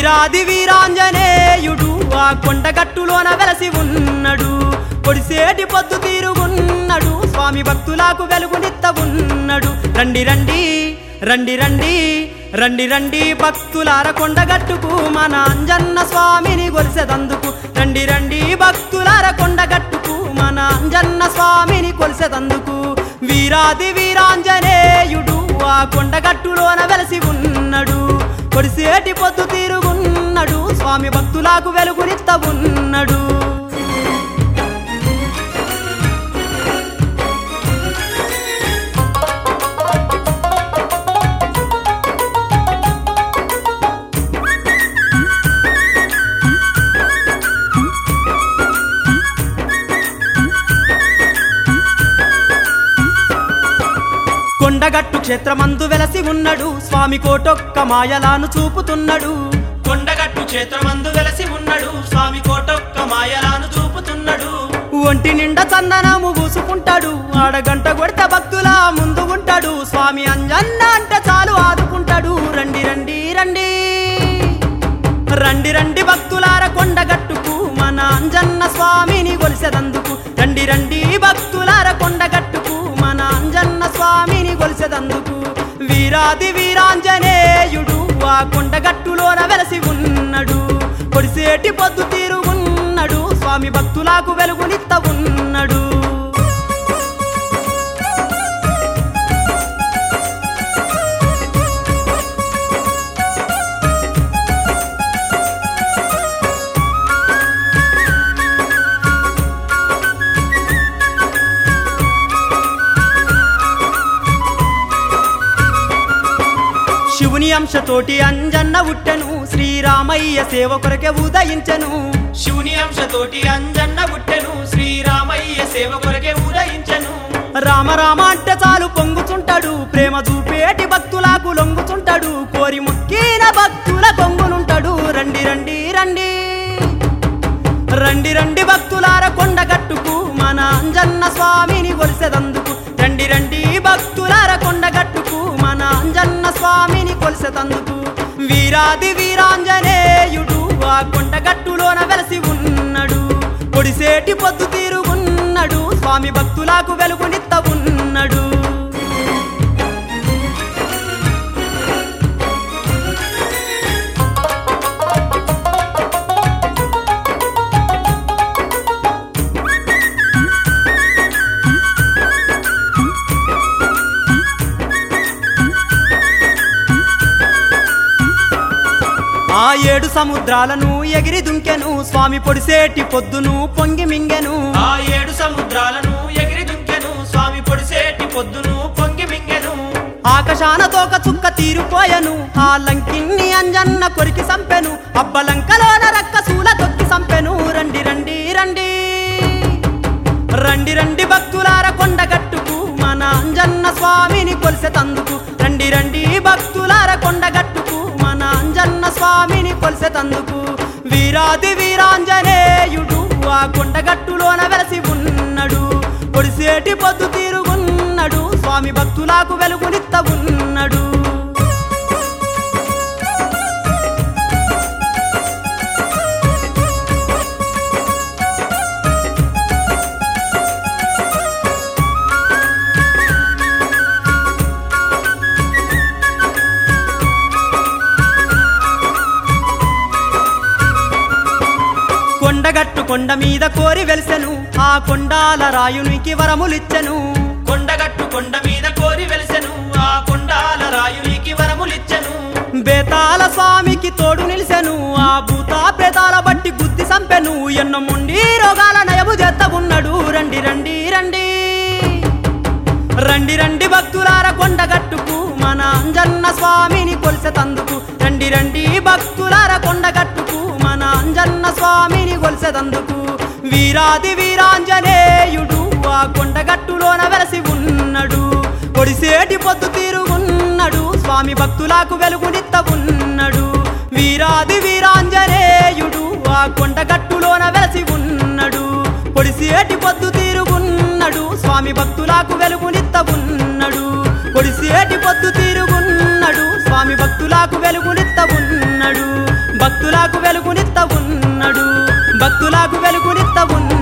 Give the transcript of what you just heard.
వీరాది వీరాంజనేయుడు ఆ కొండగట్టులోన వెలసి ఉన్నాడు పొడిసేటి పొద్దు తీరుగున్నాడు స్వామి భక్తులకు వెలుగునిత్త ఉన్నాడు రండి రండి రండి రండి రండి రండి భక్తులార కొండగట్టుకు మన అంజన్న స్వామిని కొలిసెదందుకు రండి రండి భక్తులార కొండగట్టుకు మన అంజన్న స్వామిని కొలిసెదందుకు వీరాది వీరాంజనేయుడు ఆ కొండగట్టులోన వెలసి ఉన్నాడు కొడిసేటి పొద్దు తీరుగున్నాడు స్వామి భక్తులకు వెలుగునిత్త ఉన్నాడు కొండగట్టు క్షేత్రమందు వెలసి ఉన్నాడు స్వామి కోటొక్క మాయలాను చూపుతున్నాడు కొండగట్టు క్షేత్రమందు వెలసి ఉన్నాడు స్వామి కోటొక్క మాయలాను చూపుతున్నాడు ఒంటి నిండా చందనము పూసుకుంటాడు ఆడగంట కొడితే భక్తుల ముందు ఉంటాడు స్వామి అంజన్న అంటే చాలు ఆదుకుంటాడు రండి రండి రండి రండి రండి భక్తులార కొండగట్టుకు మన అంజన్న స్వామిని కొలిసెదందుకు రండి రండి భక్తులార కొండగట్టుకు మన అంజన్న స్వామిని కొలిసెదందుకు వీరాది వీరాంజనేయుడు ఆ కొండగట్టులోన వెలసి ఉన్నాడు కొడిసేటి పొద్దు తీరుగున్నాడు స్వామి భక్తులకు వెలుగునిత్త ఉన్నాడు శివుని అంశతోటి అంజన్న ఉట్టెను శ్రీరామయ్య సేవ కొరకే ఉదయించెను శివుని అంశతోటి అంజన్న ఉట్టెను శ్రీరామయ్య సేవ కొరకే ఉదయించెను రామ రామ అంటే చాలు పొంగుచుంటాడు ప్రేమ చూపేటి భక్తులకు లొంగుచుంటాడు కోరి ముక్కిన భక్తుల కొంగునుంటాడు రండి రండి రండి రండి రండి భక్తులార కొండగట్టుకు మన అంజన్న స్వామిని కొలిసెదందుకు రండి రండి భక్తులార కొండగట్టుకు మన అంజన్న స్వామిని కొలిసెదందుకు వీరాది వీరాంజనేయుడు ఆ కొండగట్టులోన వెలసి ఉన్నాడు పొడిసేటి పొద్దు తీరుగున్నాడు స్వామి భక్తులకు వెలుగునిత్త ఉన్నాడు ఆ ఏడు సముద్రాలను ఎగిరి దుంకెను స్వామి పొడిసేటి పొద్దును పొంగి మింగెను ఆ ఏడు సముద్రాలను ఎగిరి దుంకెను స్వామి పొడిసేటి పొద్దును పొంగి మింగెను ఆకాశాన తోక చుక్క తీరిపోయెను ఆ లంకిన్ని అంజన్న కొరికి సంపెను అబ్బలంకలోన రక్కసూల తొక్కి సంపెను రండి రండి రండి రండి రండి భక్తులార కొండగట్టుకు మన అంజన్న స్వామిని కొలిసె తందుకు రండి రండి భక్తులార కొండగట్టుకు మన అంజన్న స్వామిని కొలిసె తందుకు వీరాది వీరాంజనేయుడు ఆ కొండగట్టులోన వెలసి ఉన్నాడు పొడిసేటి పొద్దు తీరుగున్నాడు స్వామి భక్తులకు వెలుగునిత్త ఉన్నాడు కొండగట్టు కొండ మీద కోరి వెలిసెను ఆ కొండాల రాయునికి వరములిచ్చెను కొండగట్టు కొండ మీద కోరి వెలిసెను ఆ కొండాల రాయునికి వరములిచ్చెను బేతాల స్వామికి తోడు నిలిసెను ఆ భూత ప్రేతాల బట్టి గుద్ది సంపెను ఎన్న ముండి రోగాల నయము చేత ఉన్నాడు రండి రండి రండి రండి రండి భక్తులార కొండగట్టుకు మన అంజన్న స్వామిని కొలిసె తందుకు రండి రండి భక్తులార కొండగట్టుకు మన అంజన్న స్వామిని కొలిసెదందుకు వీరాది వీరాంజనేయుడు ఆ కొండగట్టులోన వెలసి ఉన్నాడు పొడిసేటి పొద్దు తీరుగున్నాడు స్వామి భక్తులకు వెలుగునిత్త ఉన్నాడు వీరాది వీరాంజనేయుడు ఆ కొండగట్టులోన వెలసి ఉన్నాడు పొడిసేటి పొద్దు తీరుగున్నాడు స్వామి భక్తులకు వెలుగునిత్త ఉన్నాడు పొడిసేటి పొద్దు తీరుగున్నాడు స్వామి భక్తులకు వెలుగునిత్త ఉన్నాడు భక్తు భక్తులకు వెలుగునిత్త ఉన్నడు భక్తులకు వెలుగునిత్త ఉన్నడు